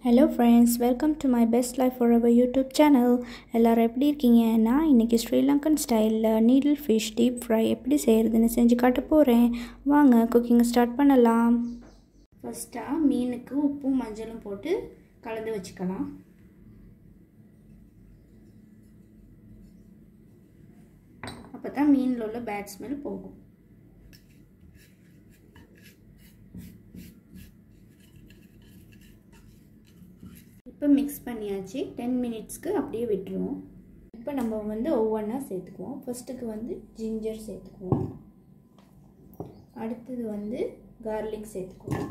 hello friends welcome to my best life for our YouTube channel எல்லோரும் எப்படி இருக்கீங்க நான் இன்றைக்கி ஸ்ரீலங்கன் ஸ்டைலில் நீடில் ஃபிஷ் டீப் ஃப்ரை எப்படி செய்கிறதுன்னு செஞ்சு காட்ட போகிறேன் வாங்க குக்கிங்கை ஸ்டார்ட் பண்ணலாம் ஃபஸ்ட்டாக மீனுக்கு உப்பும் மஞ்சளும் போட்டு கலந்து வச்சுக்கலாம் அப்போ தான் மீனில் உள்ள பேட் ஸ்மெல் போகும் இப்போ மிக்ஸ் பண்ணியாச்சு டென் மினிட்ஸ்க்கு அப்படியே விட்டுருவோம் இப்போ நம்ம வந்து ஒவ்வொன்றா சேர்த்துக்குவோம் ஃபஸ்ட்டுக்கு வந்து ஜிஞ்சர் சேர்த்துக்குவோம் அடுத்தது வந்து கார்லிக் சேர்த்துக்குவோம்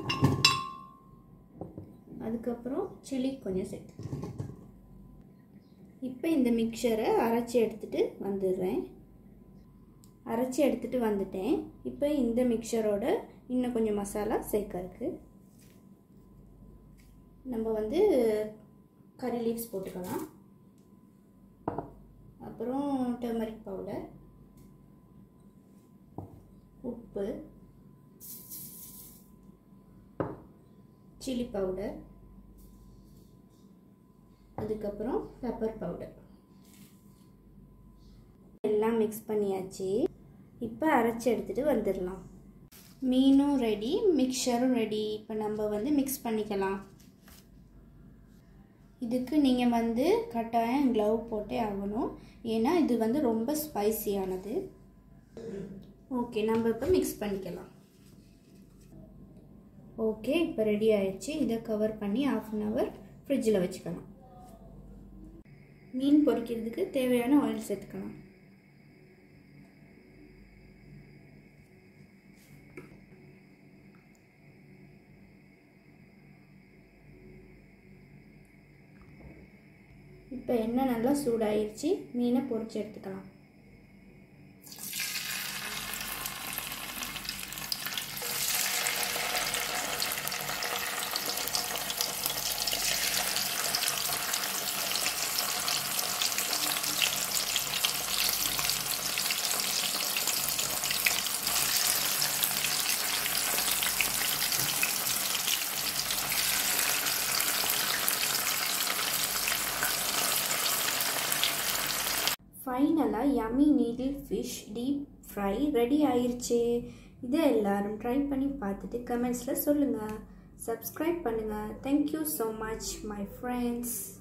அதுக்கப்புறம் சில்லி கொஞ்சம் சேர்த்துக்குவோம் இப்போ இந்த மிக்சரை அரைச்சி எடுத்துகிட்டு வந்துடுறேன் அரைச்சி எடுத்துகிட்டு வந்துட்டேன் இப்போ இந்த மிக்சரோட இன்னும் கொஞ்சம் மசாலா சேர்க்க இருக்குது நம்ம வந்து கறி லீவ்ஸ் போட்டுக்கலாம் அப்புறம் டர்மரிக் பவுடர் உப்பு சில்லி பவுடர் அதுக்கப்புறம் பெப்பர் பவுடர் எல்லாம் மிக்ஸ் பண்ணியாச்சு இப்போ அரைச்சி எடுத்துகிட்டு வந்துடலாம் மீனும் ரெடி மிக்சரும் ரெடி இப்போ நம்ம வந்து மிக்ஸ் பண்ணிக்கலாம் இதுக்கு நீங்கள் வந்து கட்டாயம் க்ளவ் போட்டே ஆகணும் ஏன்னா இது வந்து ரொம்ப ஸ்பைசியானது ஓகே நம்ம இப்போ மிக்ஸ் பண்ணிக்கலாம் ஓகே இப்போ ரெடி ஆயிடுச்சு இதை கவர் பண்ணி ஆஃப் அன் ஹவர் ஃப்ரிட்ஜில் வச்சுக்கலாம் மீன் பொரிக்கிறதுக்கு தேவையான ஆயில் சேர்த்துக்கலாம் இப்போ எண்ணெய் நல்லா சூடாயிருச்சு மீனை பொரிச்சு எடுத்துக்கலாம் ஃபைனலாக yummy needle fish deep fry ready ஆயிடுச்சு இதை எல்லாரும் ட்ரை பண்ணி பார்த்துட்டு கமெண்ட்ஸில் சொல்லுங்கள் சப்ஸ்கிரைப் பண்ணுங்கள் thank you so much my friends